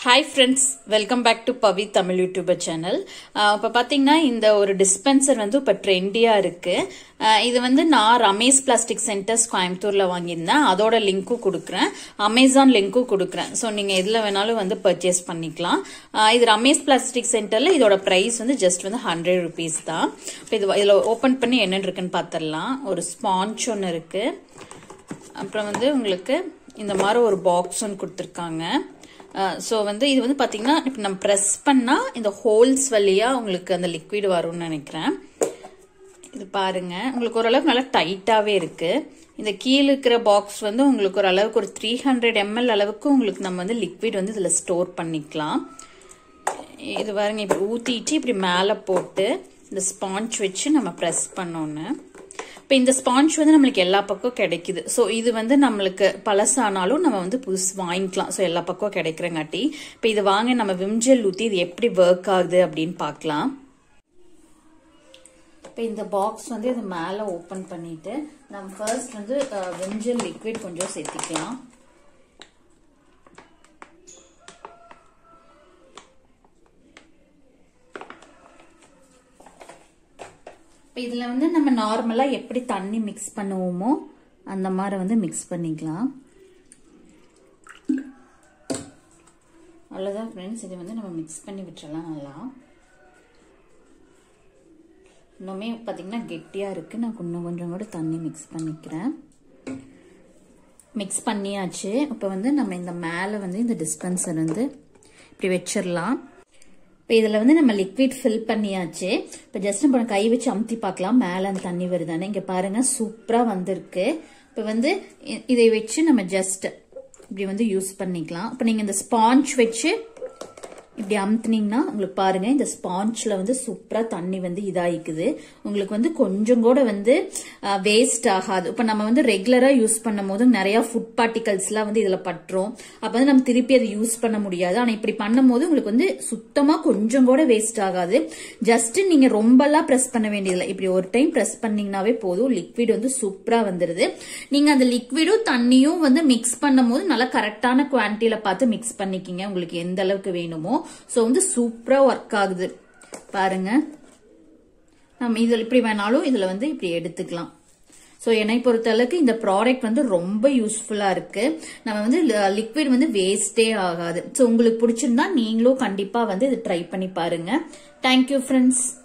hi friends welcome back to Pavi Tamil youtuber channel இப்போ பார்த்தீங்கன்னா இந்த ஒரு டிஸ்பென்சர் வந்து இப்போ ட்ரெண்டியாக இருக்குது இது வந்து நான் ரமேஷ் பிளாஸ்டிக் சென்டர்ஸ் கோயம்புத்தூரில் வாங்கியிருந்தேன் அதோட லிங்க்கும் கொடுக்குறேன் அமேசான் லிங்க்கும் கொடுக்குறேன் ஸோ நீங்கள் எதில் வேணாலும் வந்து பர்ச்சேஸ் பண்ணிக்கலாம் அஹ் இது ரமேஷ் பிளாஸ்டிக் சென்டரில் இதோட ப்ரைஸ் வந்து ஜஸ்ட் வந்து ஹண்ட்ரட் ருபீஸ் தான் இப்போ இது இதில் ஓப்பன் பண்ணி என்னென்னு இருக்குன்னு பார்த்துடலாம் ஒரு ஸ்பாஞ்ச் ஒன்று இருக்குது அப்புறம் வந்து உங்களுக்கு இந்த மாதிரி ஒரு பாக்ஸ் ஒன்று கொடுத்துருக்காங்க ஸோ வந்து இது வந்து பார்த்தீங்கன்னா இப்போ நம்ம ப்ரெஸ் பண்ணால் இந்த ஹோல்ஸ் வழியாக உங்களுக்கு அந்த லிக்விட் வரும்னு நினைக்கிறேன் இது பாருங்க உங்களுக்கு ஓரளவுக்கு நல்லா டைட்டாகவே இருக்கு இந்த கீழே இருக்கிற பாக்ஸ் வந்து உங்களுக்கு ஒரு அளவுக்கு ஒரு த்ரீ ஹண்ட்ரட் எம்எல் அளவுக்கு உங்களுக்கு நம்ம வந்து லிக்விட் வந்து இதில் ஸ்டோர் பண்ணிக்கலாம் இது பாருங்க இப்படி ஊற்றிட்டு இப்படி மேலே போட்டு இந்த ஸ்பாஞ்ச் வச்சு நம்ம ப்ரெஸ் பண்ணோன்னு இப்போ இந்த ஸ்பாஞ்ச் வந்து நம்மளுக்கு எல்லா பக்கம் கிடைக்குது ஸோ இது வந்து நம்மளுக்கு பழசானாலும் நம்ம வந்து புதுசு வாங்கிக்கலாம் ஸோ எல்லா பக்கம் கிடைக்கிறங்காட்டி இப்போ இது வாங்க நம்ம விம்ஜெல் ஊற்றி இது எப்படி ஒர்க் ஆகுது அப்படின்னு பார்க்கலாம் இப்போ இந்த பாக்ஸ் வந்து இது மேலே ஓப்பன் பண்ணிட்டு நம்ம ஃபர்ஸ்ட் வந்து விம்ஜெல் லிக்விட் கொஞ்சம் சேர்த்திக்கலாம் இப்போ இதில் வந்து நம்ம நார்மலாக எப்படி தண்ணி மிக்ஸ் பண்ணுவோமோ அந்த மாதிரி வந்து மிக்ஸ் பண்ணிக்கலாம் அவ்வளோதான் ஃப்ரெண்ட்ஸ் இது வந்து நம்ம மிக்ஸ் பண்ணி விட்டுறலாம் நல்லா இன்னுமே பார்த்தீங்கன்னா கெட்டியாக இருக்குது நான் இன்னும் கொஞ்சம் கூட தண்ணி மிக்ஸ் பண்ணிக்கிறேன் மிக்ஸ் பண்ணியாச்சு இப்போ வந்து நம்ம இந்த மேலே வந்து இந்த டிஸ்பென்சர் வந்து இப்படி வச்சிடலாம் இப்போ இதில் வந்து நம்ம லிக்விட் ஃபில் பண்ணியாச்சு இப்போ ஜஸ்ட் நம்ம கை வச்சு அமுத்தி பார்க்கலாம் மேலே அந்த தண்ணி வருதானே இங்கே பாருங்க சூப்பராக வந்திருக்கு இப்போ வந்து இதை வச்சு நம்ம ஜஸ்ட் இப்படி வந்து யூஸ் பண்ணிக்கலாம் இப்போ நீங்கள் இந்த ஸ்பாஞ்ச் வச்சு இப்படி அமுத்துனீங்கன்னா உங்களுக்கு பாருங்க இந்த ஸ்பாஞ்ச்ல வந்து சூப்பரா தண்ணி வந்து இதாயிக்குது உங்களுக்கு வந்து கொஞ்சம் கூட வந்து வேஸ்ட் ஆகாது இப்ப நம்ம வந்து ரெகுலரா யூஸ் பண்ணும் போது நிறைய ஃபுட் பார்ட்டிகல்ஸ் எல்லாம் வந்து இதுல பட்டுரும் அப்ப வந்து நம்ம திருப்பி அதை யூஸ் பண்ண முடியாது ஆனா இப்படி பண்ணும் போது உங்களுக்கு வந்து சுத்தமா கொஞ்சம் கூட வேஸ்ட் ஆகாது ஜஸ்ட் நீங்க ரொம்பலாம் பிரஸ் பண்ண வேண்டியதில்லை இப்படி ஒரு டைம் பிரஸ் பண்ணீங்கன்னாவே போதும் லிக்விட் வந்து சூப்பரா வந்துருது நீங்க அந்த லிக்விடும் தண்ணியும் வந்து மிக்ஸ் பண்ணும் போது நல்லா கரெக்டான குவான்டிட்டியில பார்த்து மிக்ஸ் பண்ணிக்கிங்க உங்களுக்கு எந்த அளவுக்கு வேணுமோ ஸோ வந்து சூப்பரா ஒர்க் ஆகுது பாருங்க நம்ம இதில் இப்படி வேணாலும் இதில் வந்து இப்படி எடுத்துக்கலாம் ஸோ என்னை பொறுத்த அளவுக்கு இந்த ப்ராடக்ட் வந்து ரொம்ப யூஸ்ஃபுல்லா இருக்கு நம்ம வந்து லிக்விட் வந்து வேஸ்டே ஆகாது ஸோ உங்களுக்கு பிடிச்சிருந்தா நீங்களும் கண்டிப்பா வந்து இது ட்ரை பண்ணி பாருங்க தேங்க்யூ ஃப்ரெண்ட்ஸ்